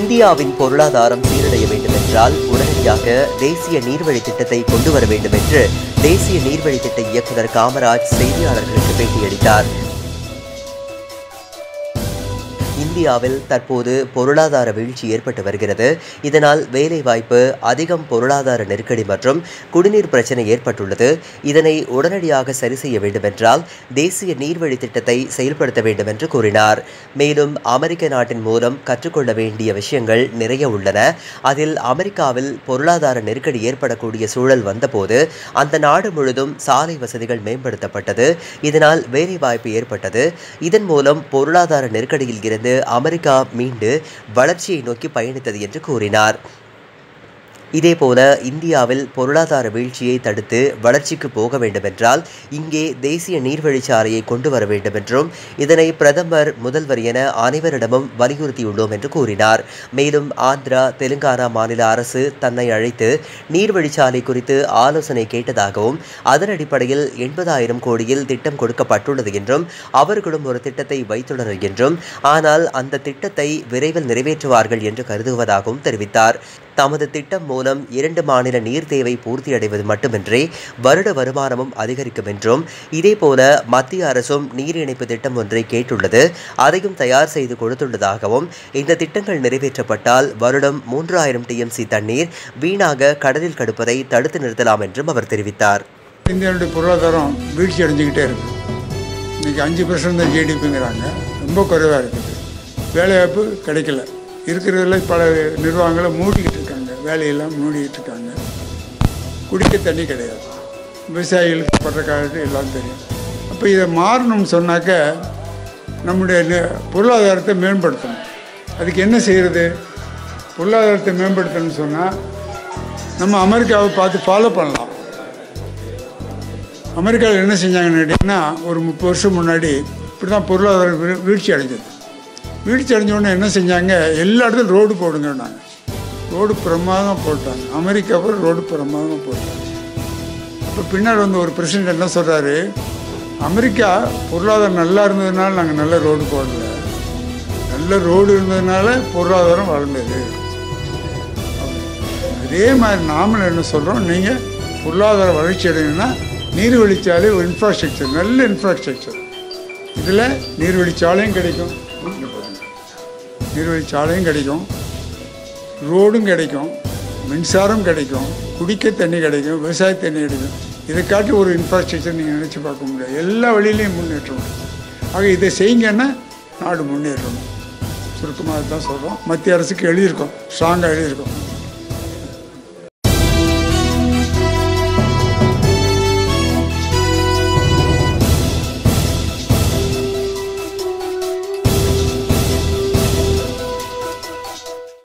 இந்தியாவின் பொருளாதாரம் சீரடைய வேண்டும் என்றால் உடனடியாக தேசிய நீர்வழி திட்டத்தை கொண்டு வர வேண்டும் என்று தேசிய நீர்வழி திட்ட இயக்குநர் காமராஜ் செய்தியாளர்களுக்கு பேட்டியளித்தார் இந்தியாவில் தற்போது பொருளாதார வீழ்ச்சி ஏற்பட்டு வருகிறது இதனால் வேலைவாய்ப்பு அதிகம் பொருளாதார நெருக்கடி மற்றும் குடிநீர் பிரச்சனை ஏற்பட்டுள்ளது இதனை உடனடியாக சரி செய்ய வேண்டுமென்றால் தேசிய நீர்வழி திட்டத்தை செயல்படுத்த வேண்டும் என்று கூறினார் மேலும் அமெரிக்க நாட்டின் மூலம் கற்றுக்கொள்ள வேண்டிய விஷயங்கள் நிறைய உள்ளன அதில் அமெரிக்காவில் பொருளாதார நெருக்கடி ஏற்படக்கூடிய சூழல் வந்தபோது அந்த நாடு முழுதும் சாலை வசதிகள் மேம்படுத்தப்பட்டது இதனால் வேலைவாய்ப்பு ஏற்பட்டது இதன் மூலம் பொருளாதார நெருக்கடியில் இருந்து அமெரிக்கா மீண்டு வளர்ச்சியை நோக்கி பயணித்தது என்று கூறினார் இதேபோல இந்தியாவில் பொருளாதார வீழ்ச்சியை தடுத்து வளர்ச்சிக்கு போக வேண்டுமென்றால் இங்கே தேசிய நீர்வழிச்சாலையை கொண்டு வர வேண்டும் என்றும் இதனை பிரதமர் முதல்வர் என அனைவரிடமும் வலியுறுத்தியுள்ளோம் என்று கூறினார் மேலும் ஆந்திரா தெலுங்கானா மாநில அரசு தன்னை அழைத்து நீர்வழிச்சாலை குறித்து ஆலோசனை கேட்டதாகவும் அதன் அடிப்படையில் எண்பதாயிரம் கோடியில் திட்டம் கொடுக்கப்பட்டுள்ளது என்றும் அவர்களும் ஒரு திட்டத்தை வைத்துள்ளனர் என்றும் ஆனால் அந்த திட்டத்தை விரைவில் நிறைவேற்றுவார்கள் என்று கருதுவதாகவும் தெரிவித்தார் தமது திட்டம் மூலம் இரண்டு மாநில நீர் தேவை பூர்த்தியடைவது மட்டுமின்றி வருட வருமானமும் அதிகரிக்கும் என்றும் இதேபோல மத்திய அரசும் நீர் இணைப்பு திட்டம் ஒன்றை கேட்டுள்ளது அதையும் தயார் செய்து கொடுத்துள்ளதாகவும் இந்த திட்டங்கள் நிறைவேற்றப்பட்டால் வருடம் மூன்றாயிரம் டிஎம்சி தண்ணீர் வீணாக கடலில் கடுப்பதை தடுத்து நிறுத்தலாம் என்றும் அவர் தெரிவித்தார் இந்தியாவுடைய பொருளாதாரம் வீழ்ச்சி அடைஞ்சிக்கிட்டே இருக்குது இன்றைக்கி அஞ்சு பர்சன்ட் தான் ஜிடிபிங்கிறாங்க ரொம்ப குறைவாக இருக்குது வேலைவாய்ப்பு கிடைக்கல இருக்கிறதுல பல நிர்வாகங்களை மூடிக்கிட்டு இருக்காங்க வேலையெல்லாம் மூடிக்கிட்டு இருக்காங்க குடிக்க தண்ணி கிடையாது விவசாயிகளுக்கு படுற காலத்து எல்லாம் தெரியும் அப்போ இதை மாறணும்னு சொன்னாக்க நம்முடைய நி- பொருளாதாரத்தை மேம்படுத்தணும் அதுக்கு என்ன செய்கிறது பொருளாதாரத்தை மேம்படுத்தணும்னு சொன்னால் நம்ம அமெரிக்காவை பார்த்து ஃபாலோ பண்ணலாம் அமெரிக்காவில் என்ன செஞ்சாங்கன்னு கேட்டிங்கன்னா ஒரு முப்பது வருஷம் முன்னாடி இப்படி தான் பொருளாதார வீ- வீழ்ச்சி அடைஞ்சது வீழ்ச்சி அடைஞ்ச உடனே என்ன செஞ்சாங்க எல்லா இடத்துலையும் ரோடு போடுங்கன்னாங்க ரோடு பிரமாதம் போட்டாங்க அமெரிக்காவை ரோடு பிரமாதம் போட்டாங்க இப்போ பின்னாடி வந்து ஒரு பிரசிடென்ட் என்ன சொல்கிறாரு அமெரிக்கா பொருளாதாரம் நல்லா இருந்ததுனால நாங்கள் நல்ல ரோடு போடல நல்ல ரோடு இருந்ததுனால பொருளாதாரம் வளர்ந்தது அதே மாதிரி நாமளும் என்ன சொல்கிறோம் நீங்கள் பொருளாதார வளர்ச்சி அடையணும்னா நீர்வழிச்சாலை ஒரு இன்ஃப்ராஸ்ட்ரக்சர் நல்ல இன்ஃப்ராஸ்ட்ரக்சர் இதில் நீர்வழிச்சாலையும் கிடைக்கும் நீர்வழிச்சாலையும் கிடைக்கும் ரோடும் கிடைக்கும் மின்சாரம் கிடைக்கும் குடிக்க தண்ணி கிடைக்கும் விவசாய தண்ணி கிடைக்கும் இதை காட்டி ஒரு இன்ஃப்ராஸ்ட்ரக்சர் நீங்கள் நினச்சி பார்க்க முடியாது எல்லா வழியிலையும் முன்னேற்றம் உண்டு. ஆக இதை செய்யுங்கன்னா நாடு முன்னேறணும் சுருக்கமாக தான் சொல்கிறோம் மத்திய அரசுக்கு எழுதியிருக்கோம் ஸ்ட்ராங்காக எழுதியிருக்கோம்